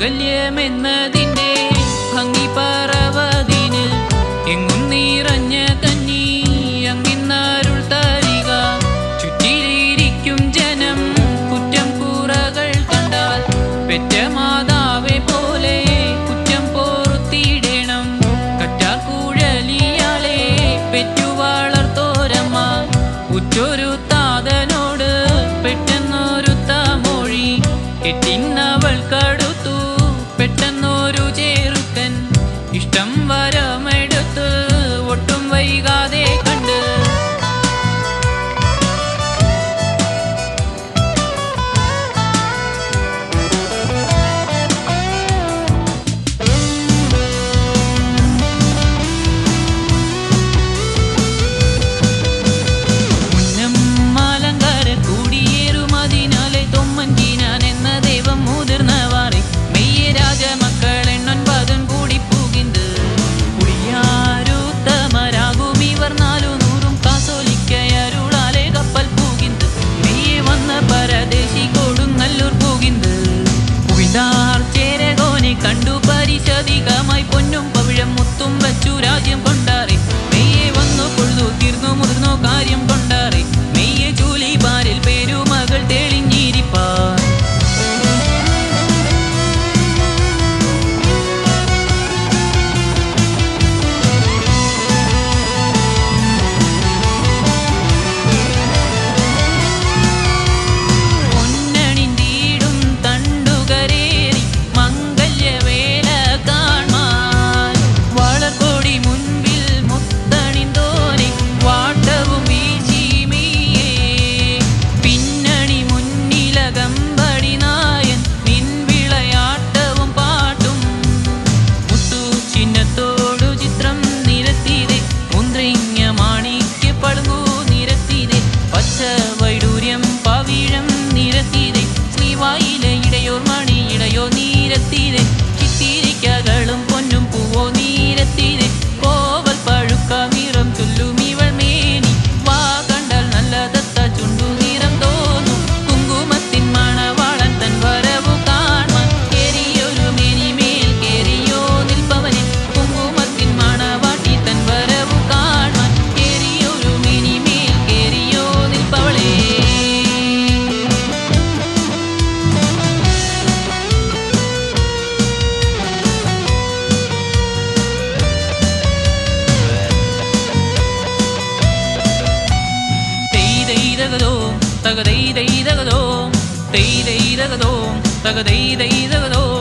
മാംഗല്യമെന്നതിന്റെ ഭംഗി പറവതിന് എങ്ങും നിറഞ്ഞ കന്നി അങ്ങിന്നരുൾ തരിക ചുറ്റിലിരിക്കും ജനം കുറ്റം കൂറകൾ കണ്ടാൽ പെറ്റ മാതാവെ പോലെ കുറ്റം പോറുത്തിടണം കറ്റാക്കുഴലിയാളെ പെറ്റു വളർത്തോരമ്മ ഉറ്റൊരു താതനോട് പെട്ടെന്നൊരു തമൊഴി കെട്ടിന്നവൾ കടുത്തു പെട്ടെന്നൊരു ചേറുക്കൻ ഇഷ്ടം വരമെടുത്ത് ഒട്ടും വൈകാതെ കണ്ട് മുന്നം മാലങ്കാര കൂടിയേറും അതിനാലെ തൊമ്മൻകീനാൻ എന്ന ദൈവം മുതിർന്നവാറെ മെയ്യ രാജമക്കൾ എണ്ണൊൻപതും കൂടി പൂകിന്ത് കുടിയാരുത്തമരാകും ഇവർ നാലു നൂറും കാസോലിക്കയരുളാലെ കപ്പൽ പൂകിന്ത് മെയ്യെ വന്ന പരദേശി കൊടുങ്ങല്ലൂർ പൂകിന്ത് കുവിതാർ ചേരകോനെ കണ്ടു പരിശധികമായി പൊന്നും പവിഴം മുത്തും വച്ചു രാജ്യം കൊണ്ടാറി മെയ്യെ വന്നു കൊള്ളു തീർന്നു മുതിർന്നു കാര്യം കൊണ്ടാറി മെയ്യെ ജൂലി പാരിൽ പേരുമകൾ തെളിഞ്ഞിരിപ്പാർ പൊന്നണിന്തീടും തണ്ടുകരേറി മംഗല്യവേല കാൺമാൻ വളർകൊടി മുൻപിൽ മുത്തണിന്തോനെ വാട്ടവും വീശിമീയേ പിന്നണി മുന്നിലകമ്പടി നായൻ നിൻവിളയാട്ടവും പാട്ടും മുത്തു ചിഹ്നത്തോടു ചിത്രം നിരത്തിയതേ മുന്ത്രിങ്ങ മാണിക്യ പളുങ്കു നിരത്തിയതേ പച്ച വൈഡൂര്യം പവിഴം നിരത്തിയതേ ശ്രീവായിലെ ഇടയോർ മണി ഇടയോ നീരത്തിയതേ ചിത്തിരിക്കകളും പൊന്നും പൂവോ നീരത്തിയതേ കോവൽ പഴുക്ക നിറം ചൊല്ലും ഇവൾ മേനി വാ കണ്ടാൽ നല്ല ദത്ത ചുണ്ടു നിറം തോന്നും കുങ്കുമത്തിൻ മണവാളൻ തൻ വരവു കാണാൻ കേറിയൊരു മേനിമേൽ കേറിയോ നിൽപ്പവനെ കുങ്കുമത്തിൻ മണവാട്ടി തൻ വരവു കാണാൻ കേറിയൊരു മേനിമേൽ കേറിയോ നിൽപ്പവളേ തെയ്തൈതകതോ തകതൈതൈതകതോ തെയ്തൈതകതോ തകതൈതൈതകതോ